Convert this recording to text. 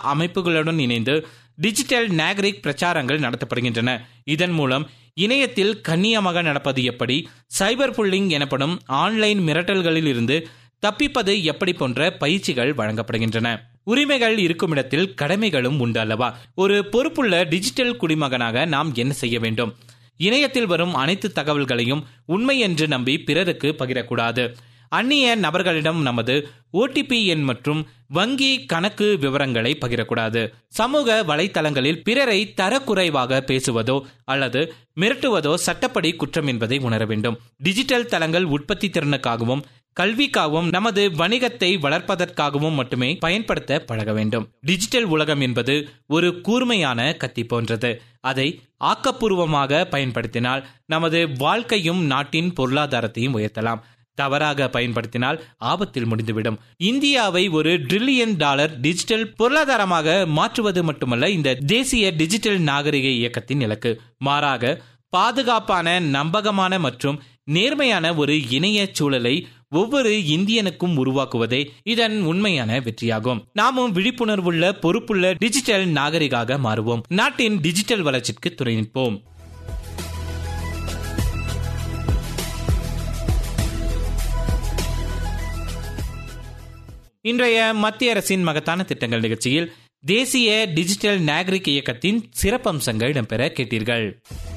அமைப்புகளுடன் இணைந்து டிஜிட்டல் நாகரிக் பிரச்சாரங்கள் நடத்தப்படுகின்றன இதன் மூலம் இணையத்தில் கண்ணியமாக நடப்பது எப்படி சைபர் புல்லிங் எனப்படும் ஆன்லைன் மிரட்டல்களில் இருந்து தப்பிப்பது எப்படி போன்ற பயிற்சிகள் வழங்கப்படுகின்றன உரிமைகள் இருக்கும் இடத்தில் கடமைகளும் உண்டு அல்லவா ஒரு பொறுப்புள்ள டிஜிட்டல் குடிமகனாக நாம் என்ன செய்ய வேண்டும் இணையத்தில் வரும் அனைத்து தகவல்களையும் உண்மை என்று நம்பி பிறருக்கு பகிரக்கூடாது அந்நிய நபர்களிடம் நமது ஓடிபி எண் மற்றும் வங்கி கணக்கு விவரங்களை பகிரக்கூடாது சமூக வலைத்தளங்களில் பிறரை தரக்குறைவாக பேசுவதோ அல்லது மிரட்டுவதோ சட்டப்படி குற்றம் என்பதை உணர வேண்டும் டிஜிட்டல் தளங்கள் உற்பத்தி திறனுக்காகவும் கல்விக்காகவும் நமது வணிகத்தை வளர்ப்பதற்காகவும் மட்டுமே பயன்படுத்த பழக வேண்டும் டிஜிட்டல் உலகம் என்பது ஒரு கூர்மையான கத்தி போன்றது அதை ஆக்கப்பூர்வமாக பயன்படுத்தினால் நமது வாழ்க்கையும் நாட்டின் பொருளாதாரத்தையும் உயர்த்தலாம் தவறாக பயன்படுத்தினால் ஆபத்தில் முடிந்துவிடும் இந்தியாவை ஒரு ட்ரில்லியன் டாலர் டிஜிட்டல் பொருளாதாரமாக மாற்றுவது மட்டுமல்ல இந்த தேசிய டிஜிட்டல் நாகரிக இயக்கத்தின் இலக்கு மாறாக பாதுகாப்பான நம்பகமான மற்றும் நேர்மையான ஒரு இணைய சூழலை ஒவ்வொரு இந்தியனுக்கும் உருவாக்குவதே இதன் உண்மையான வெற்றியாகும் நாமும் விழிப்புணர்வுள்ள பொறுப்புள்ள டிஜிட்டல் நாகரிகாக மாறுவோம் நாட்டின் டிஜிட்டல் வளர்ச்சிக்கு துணை நிற்போம் இன்றைய மத்திய அரசின் மகத்தான திட்டங்கள் நிகழ்ச்சியில் தேசிய டிஜிட்டல் நாகரிக் இயக்கத்தின் சிறப்பம்சங்கள் இடம்பெற கேட்டீர்கள்